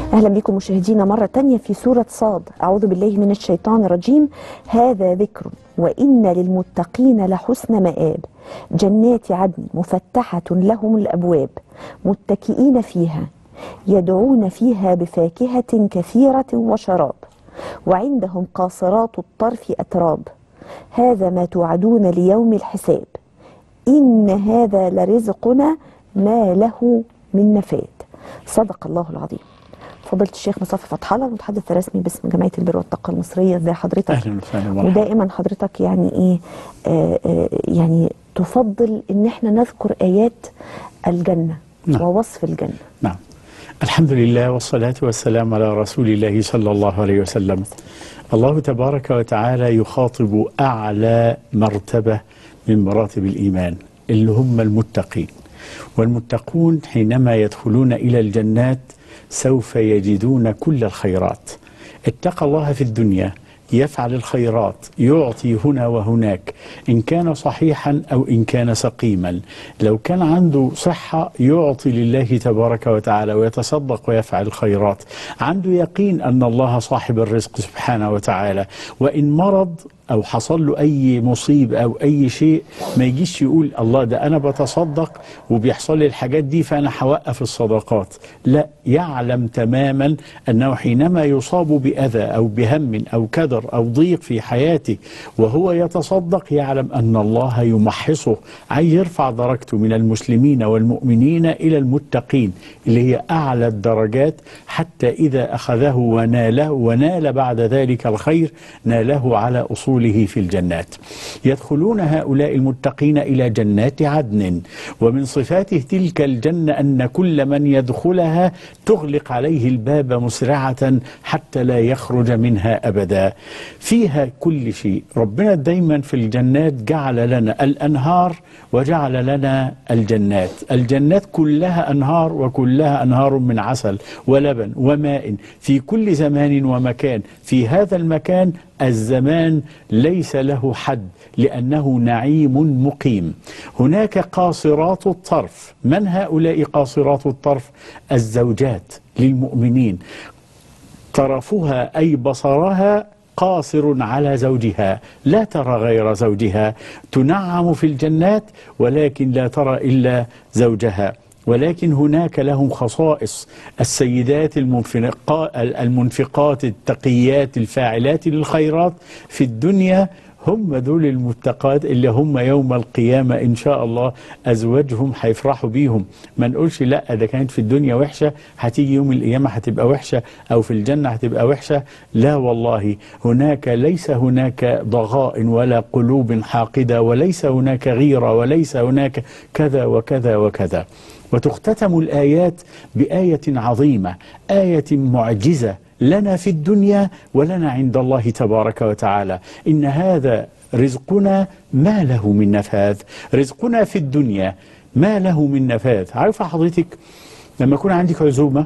أهلا بكم مشاهدينا مرة تانية في سورة صاد أعوذ بالله من الشيطان الرجيم هذا ذكر وإن للمتقين لحسن مآب جنات عدن مفتحة لهم الأبواب متكئين فيها يدعون فيها بفاكهة كثيرة وشراب وعندهم قاصرات الطرف أتراب هذا ما توعدون ليوم الحساب إن هذا لرزقنا ما له من نفاد صدق الله العظيم فضيله الشيخ مصطفى فتح الله المتحدث الرسمي باسم جمعيه البر والطاقه المصريه ازي حضرتك اهلا وسهلا مرحبا ودائما حضرتك يعني ايه آه آه يعني تفضل ان احنا نذكر ايات الجنه نعم. ووصف الجنه نعم الحمد لله والصلاة والسلام على رسول الله صلى الله عليه وسلم الله تبارك وتعالى يخاطب أعلى مرتبة من مراتب الإيمان اللي هم المتقين والمتقون حينما يدخلون إلى الجنات سوف يجدون كل الخيرات اتقى الله في الدنيا يفعل الخيرات يعطي هنا وهناك إن كان صحيحا أو إن كان سقيما لو كان عنده صحة يعطي لله تبارك وتعالى ويتصدق ويفعل الخيرات عنده يقين أن الله صاحب الرزق سبحانه وتعالى وإن مرض أو حصل له أي مصيبة أو أي شيء ما يجيش يقول الله ده أنا بتصدق وبيحصل لي الحاجات دي فأنا هوقف الصدقات لا يعلم تماما أنه حينما يصاب بأذى أو بهم أو كدر أو ضيق في حياته وهو يتصدق يعلم أن الله يمحصه عايز يرفع درجته من المسلمين والمؤمنين إلى المتقين اللي هي أعلى الدرجات حتى إذا أخذه وناله ونال بعد ذلك الخير ناله على أصول رسوله في الجنات يدخلون هؤلاء المتقين إلى جنات عدن ومن صفات تلك الجنة أن كل من يدخلها تغلق عليه الباب مسرعة حتى لا يخرج منها أبدا فيها كل شيء ربنا دايما في الجنات جعل لنا الأنهار وجعل لنا الجنات الجنات كلها أنهار وكلها أنهار من عسل ولبن وماء في كل زمان ومكان في هذا المكان الزمان ليس له حد لأنه نعيم مقيم هناك قاصرات الطرف من هؤلاء قاصرات الطرف الزوجات للمؤمنين طرفها أي بصرها قاصر على زوجها لا ترى غير زوجها تنعم في الجنات ولكن لا ترى إلا زوجها ولكن هناك لهم خصائص السيدات المنفقات, المنفقات التقيات الفاعلات للخيرات في الدنيا هم دول المتقات اللي هم يوم القيامة إن شاء الله أزواجهم هيفرحوا بيهم ما نقولش لا ده كانت في الدنيا وحشة هتيجي يوم القيامة هتبقى وحشة أو في الجنة هتبقى وحشة لا والله هناك ليس هناك ضغاء ولا قلوب حاقدة وليس هناك غيرة وليس هناك كذا وكذا وكذا وتختتم الآيات بآية عظيمة آية معجزة لنا في الدنيا ولنا عند الله تبارك وتعالى إن هذا رزقنا ما له من نفاذ رزقنا في الدنيا ما له من نفاذ عارفة حضرتك لما يكون عندك عزومة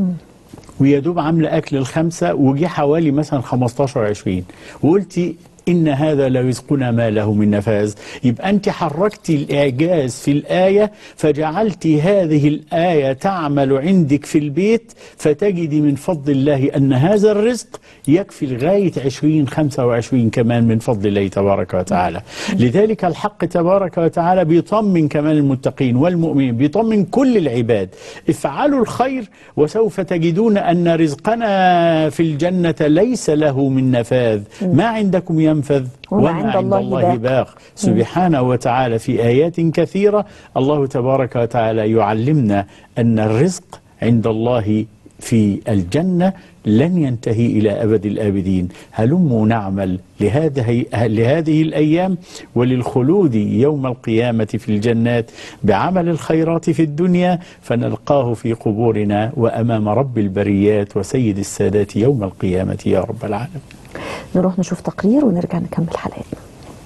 ويا دوب عاملة أكل الخمسة وجي حوالي مثلا 15 20 وقلتي إن هذا لرزقنا ما له من نفاذ يبقى أنت حركت الإعجاز في الآية فجعلت هذه الآية تعمل عندك في البيت فتجدي من فضل الله أن هذا الرزق يكفي لغاية 20 25 كمان من فضل الله تبارك وتعالى لذلك الحق تبارك وتعالى بيطمن كمان المتقين والمؤمنين بيطمن كل العباد افعلوا الخير وسوف تجدون أن رزقنا في الجنة ليس له من نفاذ ما عندكم ينفذ وما عند الله باق. باق سبحانه وتعالى في آيات كثيرة الله تبارك وتعالى يعلمنا أن الرزق عند الله في الجنة لن ينتهي إلى أبد الآبدين هلموا نعمل لهذه, لهذه الأيام وللخلود يوم القيامة في الجنات بعمل الخيرات في الدنيا فنلقاه في قبورنا وأمام رب البريات وسيد السادات يوم القيامة يا رب العالمين نروح نشوف تقرير ونرجع نكمل حلقتنا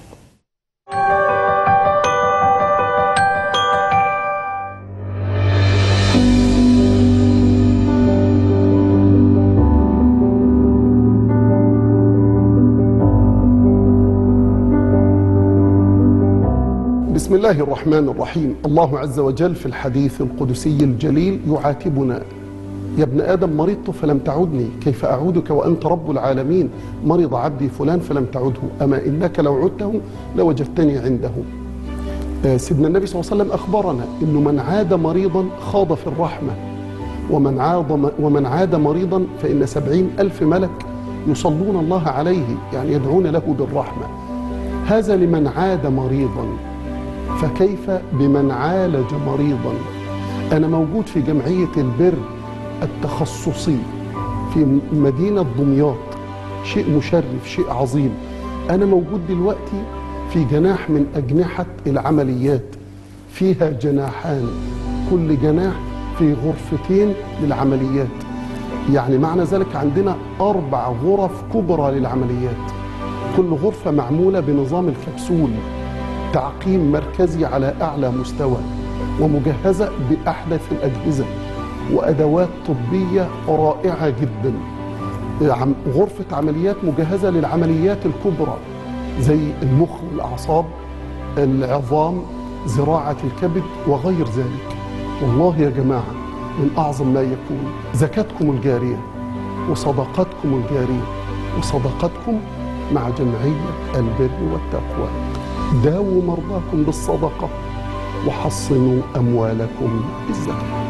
بسم الله الرحمن الرحيم الله عز وجل في الحديث القدسي الجليل يعاتبنا يا ابن آدم مرضت فلم تعدني كيف أعودك وأنت رب العالمين مرض عبدي فلان فلم تعده أما إنك لو عدته لوجدتني عنده آه، سيدنا النبي صلى الله عليه وسلم أخبرنا أنه من عاد مريضا خاض في الرحمة ومن عاد, ومن عاد مريضا فإن سبعين ألف ملك يصلون الله عليه يعني يدعون له بالرحمة هذا لمن عاد مريضا فكيف بمن عالج مريضا أنا موجود في جمعية البر التخصصي في مدينة دمياط شيء مشرف شيء عظيم أنا موجود دلوقتي في جناح من أجنحة العمليات فيها جناحان كل جناح في غرفتين للعمليات يعني معنى ذلك عندنا أربع غرف كبرى للعمليات كل غرفة معمولة بنظام الكبسول تعقيم مركزي على أعلى مستوى ومجهزة بأحدث الأجهزة وأدوات طبية رائعة جدا عم- غرفة عمليات مجهزة للعمليات الكبرى زي المخ والأعصاب العظام زراعة الكبد وغير ذلك والله يا جماعة من أعظم ما يكون زكاتكم الجارية وصدقاتكم الجارية وصدقاتكم مع جمعية البر والتقوى داووا مرضاكم بالصدقة وحصنوا أموالكم بالزكاة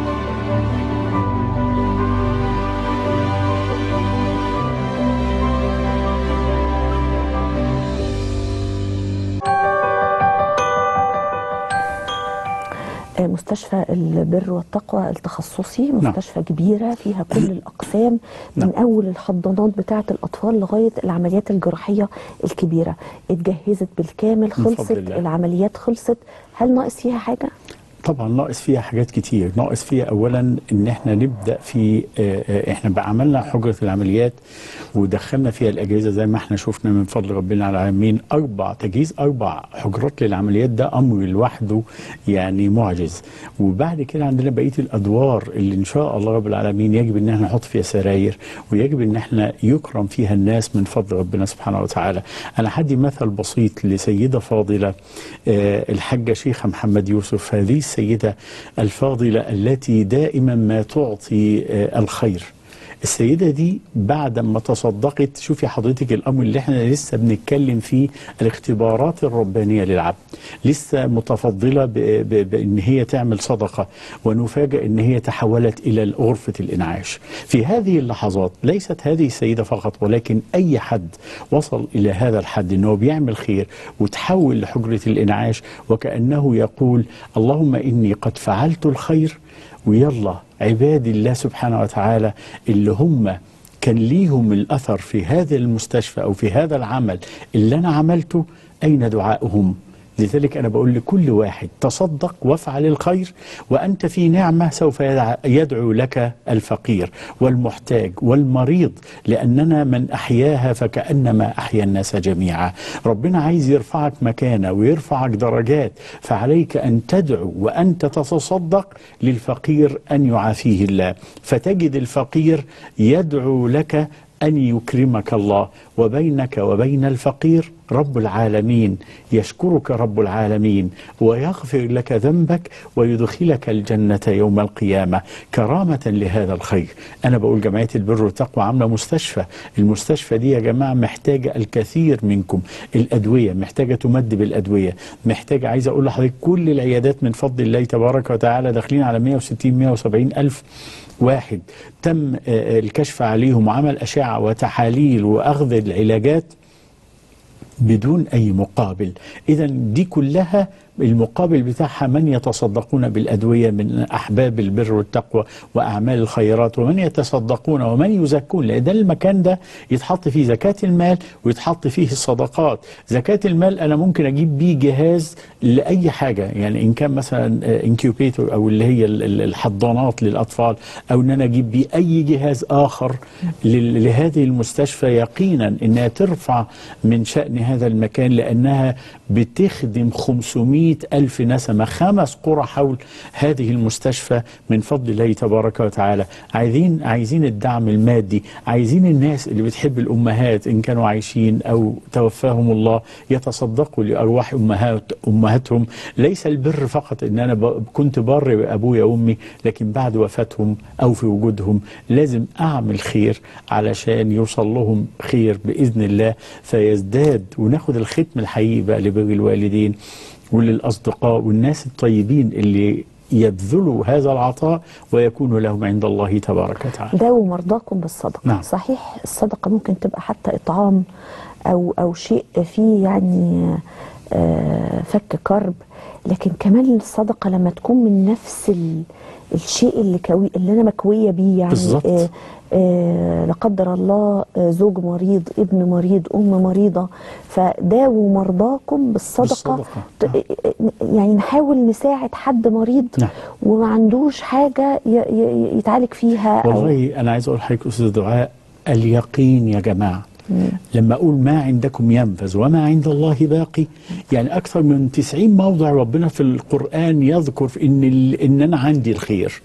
آه، مستشفى البر والتقوى التخصصي مستشفى كبيرة فيها كل الأقسام من نعم. أول الحضانات بتاعة الأطفال لغاية العمليات الجراحية الكبيرة اتجهزت بالكامل من خلصت فضل الله. العمليات خلصت هل ناقص فيها حاجة؟ طبعا ناقص فيها حاجات كتير ناقص فيها اولا ان احنا نبدا في آه، آه، احنا بقى عملنا حجره العمليات ودخلنا فيها الاجهزه زي ما احنا شفنا من فضل ربنا على العالمين اربع تجهيز اربع حجرات للعمليات ده امر لوحده يعني معجز وبعد كده عندنا بقيه الادوار اللي ان شاء الله رب العالمين يجب ان احنا نحط فيها سراير ويجب ان احنا يكرم فيها الناس من فضل ربنا سبحانه وتعالى انا هدي مثل بسيط لسيده فاضله آه، الحاجه شيخه محمد يوسف هذه السيده الفاضله التي دائما ما تعطي آه، الخير السيدة دي بعد ما تصدقت شوفي حضرتك الأمر اللي احنا لسه بنتكلم فيه الاختبارات الربانية للعبد لسه متفضلة ب- ب- بأن هي تعمل صدقة ونفاجأ أن هي تحولت إلى غرفة الإنعاش في هذه اللحظات ليست هذه السيدة فقط ولكن أي حد وصل إلى هذا الحد أنه بيعمل خير وتحول لحجرة الإنعاش وكأنه يقول اللهم إني قد فعلت الخير ويلا عباد الله سبحانه وتعالى اللي هم كان ليهم الأثر في هذا المستشفى أو في هذا العمل اللي أنا عملته أين دعاؤهم لذلك أنا بقول لكل واحد تصدق وافعل الخير وأنت في نعمة سوف يدع- يدعو لك الفقير والمحتاج والمريض لأننا من أحياها فكأنما أحيا الناس جميعا ربنا عايز يرفعك مكانة ويرفعك درجات فعليك أن تدعو وأن تتصدق للفقير أن يعافيه الله فتجد الفقير يدعو لك أن يكرمك الله وبينك وبين الفقير رب العالمين يشكرك رب العالمين ويغفر لك ذنبك ويدخلك الجنة يوم القيامة كرامة لهذا الخير أنا بقول جمعية البر والتقوى عاملة مستشفى المستشفى دي يا جماعة محتاجة الكثير منكم الأدوية محتاجة تمد بالأدوية محتاجة عايز أقول لحضرتك كل العيادات من فضل الله تبارك وتعالى داخلين على 160 170 ألف واحد تم آه، الكشف عليهم وعمل أشعة وتحاليل وأخذ العلاجات بدون أي مقابل إذا دي كلها المقابل بتاعها من يتصدقون بالأدوية من أحباب البر والتقوى وأعمال الخيرات ومن يتصدقون ومن يزكون لأن ده المكان ده يتحط فيه زكاة المال ويتحط فيه الصدقات زكاة المال أنا ممكن أجيب بيه جهاز لأي حاجة يعني إن كان مثلا انكيوبيتور أو اللي هي ال- ال- الحضانات للأطفال أو إن أنا أجيب بيه أي جهاز آخر لل- لهذه المستشفى يقينا إنها ترفع من شأن هذا المكان لأنها بتخدم 500 مئة ألف نسمة خمس قرى حول هذه المستشفى من فضل الله تبارك وتعالى عايزين عايزين الدعم المادي عايزين الناس اللي بتحب الأمهات إن كانوا عايشين أو توفاهم الله يتصدقوا لأرواح أمهات أمهاتهم ليس البر فقط إن أنا ب- كنت بر بأبويا وأمي لكن بعد وفاتهم أو في وجودهم لازم أعمل خير علشان يوصل لهم خير بإذن الله فيزداد وناخد الختم الحقيقي بقى لبر الوالدين وللأصدقاء والناس الطيبين اللي يبذلوا هذا العطاء ويكون لهم عند الله تبارك وتعالى داووا مرضاكم بالصدقه نعم. صحيح الصدقه ممكن تبقى حتى اطعام او او شيء فيه يعني آه، فك كرب لكن كمان الصدقه لما تكون من نفس ال- الشيء اللي كوي اللي انا مكويه بيه يعني بالظبط. آه آه لا قدر الله آه زوج مريض ابن مريض ام مريضه فداووا مرضاكم بالصدقه, بالصدقة. ت- يعني نحاول نساعد حد مريض نعم. وما عندوش حاجه ي- ي- يتعالج فيها أو والله أنا عايز أقول لحضرتك أستاذ دعاء اليقين يا جماعة لما أقول ما عندكم ينفذ وما عند الله باقي يعني أكثر من 90 موضع ربنا في القرآن يذكر في إن, ال- إن أنا عندي الخير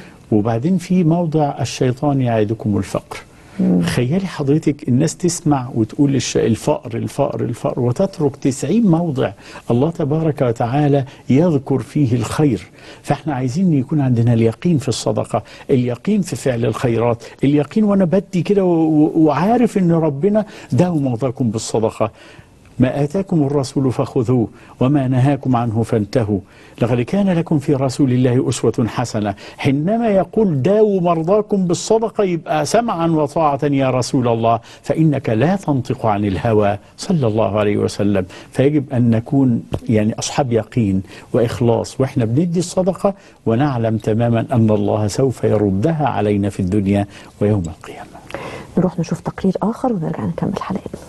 وبعدين في موضع الشيطان يعدكم الفقر خيالي حضرتك الناس تسمع وتقول الش- الفقر الفقر الفقر وتترك 90 موضع الله تبارك وتعالى يذكر فيه الخير فاحنا عايزين يكون عندنا اليقين في الصدقة اليقين في فعل الخيرات اليقين وانا بدي كده و- و- وعارف ان ربنا داوم مرضاكم بالصدقة ما آتاكم الرسول فخذوه وما نهاكم عنه فانتهوا لقد كان لكم في رسول الله أسوة حسنة حينما يقول داووا مرضاكم بالصدقة يبقى سمعا وطاعة يا رسول الله فإنك لا تنطق عن الهوى صلى الله عليه وسلم فيجب أن نكون يعني أصحاب يقين وإخلاص وإحنا بندي الصدقة ونعلم تماما أن الله سوف يردها علينا في الدنيا ويوم القيامة نروح نشوف تقرير آخر ونرجع نكمل حلقتنا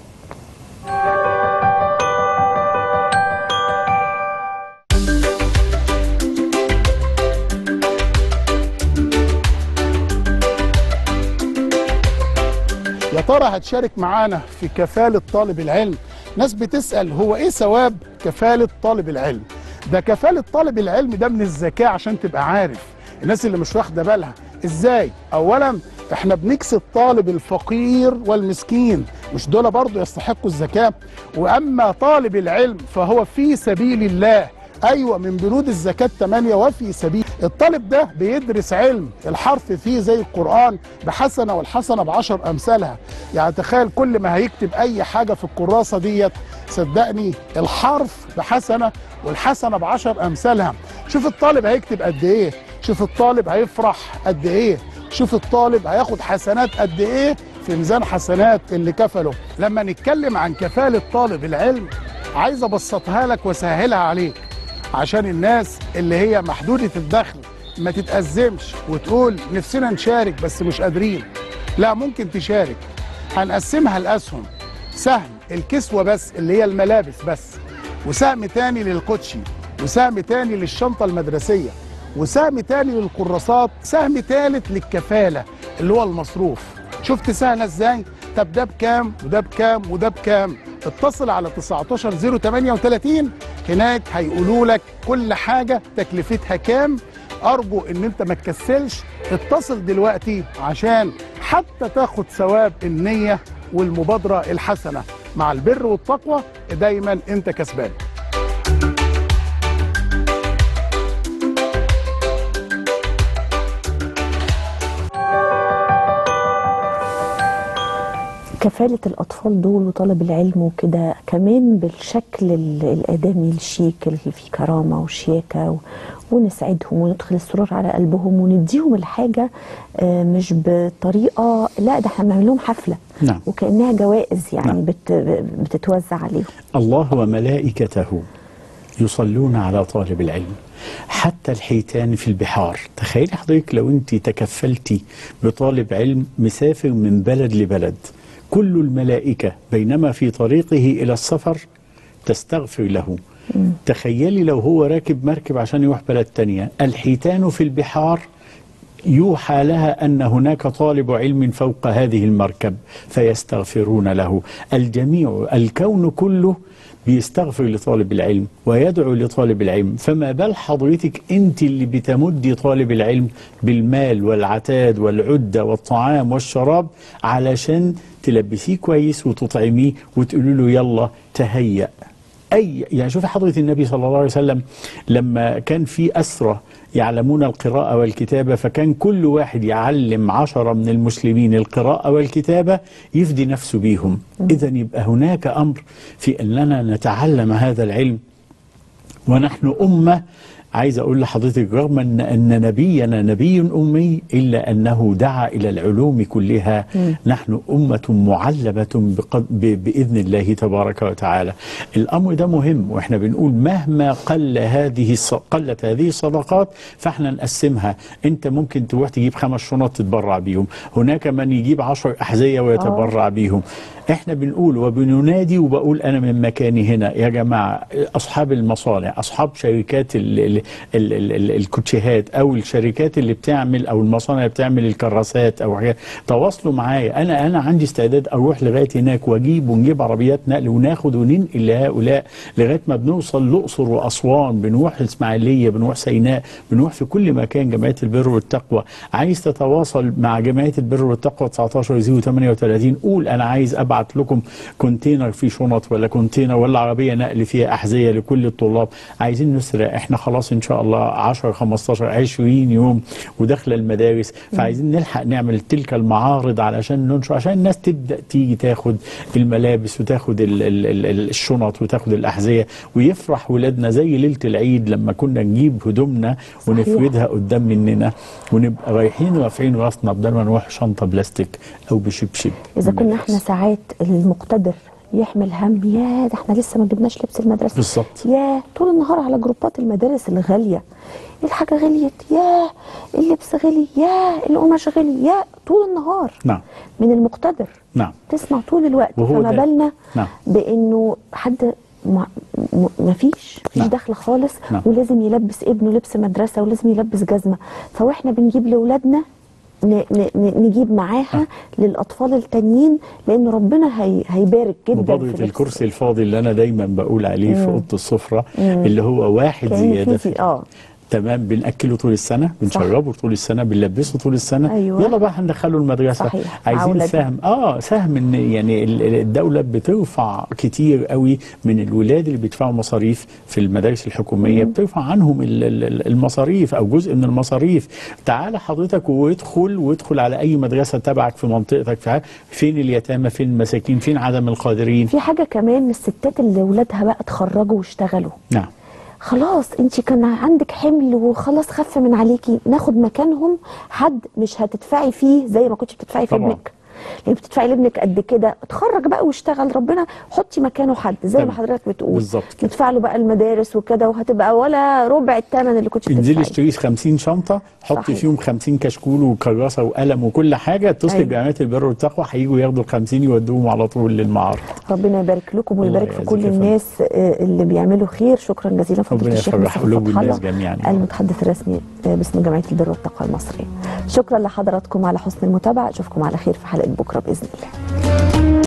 يا ترى هتشارك معانا في كفالة طالب العلم ناس بتسأل هو ايه ثواب كفالة طالب العلم ده كفالة طالب العلم ده من الزكاة عشان تبقى عارف الناس اللي مش واخدة بالها ازاي اولا احنا بنكسي الطالب الفقير والمسكين مش دول برضو يستحقوا الزكاة واما طالب العلم فهو في سبيل الله ايوه من بنود الزكاه 8 وفي سبيل الطالب ده بيدرس علم الحرف فيه زي القران بحسنه والحسنه بعشر امثالها يعني تخيل كل ما هيكتب اي حاجه في الكراسه ديت صدقني الحرف بحسنه والحسنه بعشر امثالها شوف الطالب هيكتب قد ايه شوف الطالب هيفرح قد ايه شوف الطالب هياخد حسنات قد ايه في ميزان حسنات اللي كفله لما نتكلم عن كفاله طالب العلم عايز ابسطها لك واسهلها عليك عشان الناس اللي هي محدودة الدخل ما تتأزمش وتقول نفسنا نشارك بس مش قادرين لا ممكن تشارك هنقسمها لأسهم سهم الكسوة بس اللي هي الملابس بس وسهم تاني للكوتشي وسهم تاني للشنطة المدرسية وسهم تاني للكراسات سهم تالت للكفالة اللي هو المصروف شفت سهلة ازاي؟ طب ده بكام وده بكام وده بكام اتصل على 19038 هناك هيقولوا لك كل حاجة تكلفتها كام أرجو إن أنت ما تكسلش اتصل دلوقتي عشان حتى تاخد ثواب النية والمبادرة الحسنة مع البر والتقوى دايما أنت كسبان كفالة الأطفال دول وطلب العلم وكده كمان بالشكل ال- الآدمي الشيك اللي فيه كرامة وشياكة و- ونسعدهم وندخل السرور على قلبهم ونديهم الحاجة آه، مش بطريقة لا ده احنا بنعمل لهم حفلة نعم. وكأنها جوائز يعني نعم. بت بتتوزع عليهم الله وملائكته يصلون على طالب العلم حتى الحيتان في البحار تخيل حضرتك لو انت تكفلتي بطالب علم مسافر من بلد لبلد كل الملائكة بينما في طريقه إلى السفر تستغفر له تخيلي لو هو راكب مركب عشان يروح بلد تانية الحيتان في البحار يوحى لها أن هناك طالب علم فوق هذه المركب فيستغفرون له الجميع الكون كله بيستغفر لطالب العلم ويدعو لطالب العلم فما بال حضرتك انت اللي بتمدي طالب العلم بالمال والعتاد والعدة والطعام والشراب علشان تلبسيه كويس وتطعميه وتقولوا له يلا تهيأ أي يعني شوف حضرة النبي صلى الله عليه وسلم لما كان في أسرة يعلمون القراءة والكتابة فكان كل واحد يعلم عشرة من المسلمين القراءة والكتابة يفدي نفسه بيهم إذا يبقى هناك أمر في أننا نتعلم هذا العلم ونحن أمة عايز أقول لحضرتك رغم أن, أن نبينا نبي أمي إلا أنه دعا إلى العلوم كلها نحن أمة معلمة بقد ب- بإذن الله تبارك وتعالى الأمر ده مهم وإحنا بنقول مهما قل هذه الص- قلت هذه الصدقات فإحنا نقسمها أنت ممكن تروح تجيب خمس شنط تتبرع بيهم هناك من يجيب عشر أحذية ويتبرع بيهم احنا بنقول وبننادي وبقول انا من مكاني هنا يا جماعه اصحاب المصانع اصحاب شركات ال ال ال ال ال الكوتشيهات او الشركات اللي بتعمل او المصانع اللي بتعمل الكراسات او حاجات تواصلوا معايا انا انا عندي استعداد اروح لغايه هناك واجيب ونجيب عربيات نقل وناخد وننقل لهؤلاء لغايه ما بنوصل الاقصر واسوان بنروح الاسماعيليه بنروح سيناء بنروح في كل مكان جمعيه البر والتقوى عايز تتواصل مع جمعيه البر والتقوى 19 زيرو 38 قول انا عايز ابعت لكم كونتينر فيه شنط ولا كونتينر ولا عربيه نقل فيها احذيه لكل الطلاب عايزين نسرع احنا خلاص ان شاء الله 10 15 20 يوم وداخله المدارس فعايزين نلحق نعمل تلك المعارض علشان ننشر عشان الناس تبدا تيجي تاخد الملابس وتاخد ال ال ال ال- الشنط وتاخد الاحذيه ويفرح ولادنا زي ليله العيد لما كنا نجيب هدومنا ونفردها قدام مننا ونبقى رايحين رافعين راسنا بدل ما نروح شنطه بلاستيك او بشبشب اذا كنا بالعكس. احنا ساعات المقتدر يحمل هم يا ده احنا لسه ما جبناش لبس المدرسه بالظبط. يا طول النهار على جروبات المدارس الغاليه الحاجه غليت يا اللبس غلي يا القماش غلي يا طول النهار نعم من المقتدر نعم تسمع طول الوقت وهو فما ده. بالنا نعم. بانه حد ما م- مفيش مفيش نعم. دخل خالص نعم. ولازم يلبس ابنه لبس مدرسه ولازم يلبس جزمه فواحنا بنجيب لاولادنا ن- ن- ن- نجيب معاها للاطفال التانيين لان ربنا هي هيبارك جدا في مبادرة لبس الكرسي الفاضي اللي أنا دايما بقول عليه في أوضة السفرة اللي هو واحد كأن زيادة في- في اه تمام بنأكله طول السنة بنشربه طول السنة بنلبسه طول السنة أيوة. يلا بقى هندخله المدرسة صحيح. عايزين عولة. سهم اه سهم ان يعني ال- ال- الدولة بترفع كتير قوي من الولاد اللي بيدفعوا مصاريف في المدارس الحكومية بترفع عنهم ال- ال- ال- المصاريف او جزء من المصاريف تعال حضرتك وادخل وادخل على اي مدرسة تبعك في منطقتك في فين اليتامى فين المساكين فين عدم القادرين في حاجه كمان الستات اللي ولادها بقى اتخرجوا واشتغلوا نعم خلاص انت كان عندك حمل وخلاص خف من عليكي ناخد مكانهم حد مش هتدفعي فيه زي ما كنتش بتدفعي في طبعا. ابنك لان بتدفعي لابنك قد كده اتخرج بقى واشتغل ربنا حطي مكانه حد زي ما تمام. حضرتك بتقول بالظبط كده. ندفع له بقى المدارس وكده وهتبقى ولا ربع الثمن اللي كنتش انزلي بتدفعيه اشتري 50 شنطه حطي صحيح. فيهم 50 كشكول وكراسه وقلم وكل حاجه اتصلي أيوة. بجمعيه البر والتقوى هيجوا ياخدوا ال 50 يودوهم على طول للمعارض ربنا يبارك لكم ويبارك الله في يعزك كل يا فندم. الناس آه، اللي بيعملوا خير شكرا جزيلا فضيله ربنا الشيخ يفرح مصطفى قلوب فتح الناس الله، جميعا المتحدث الرسمي آه، باسم جمعيه البر والتقوى المصريه شكرا لحضراتكم على حسن المتابعه اشوفكم على خير في حلقه بكره باذن الله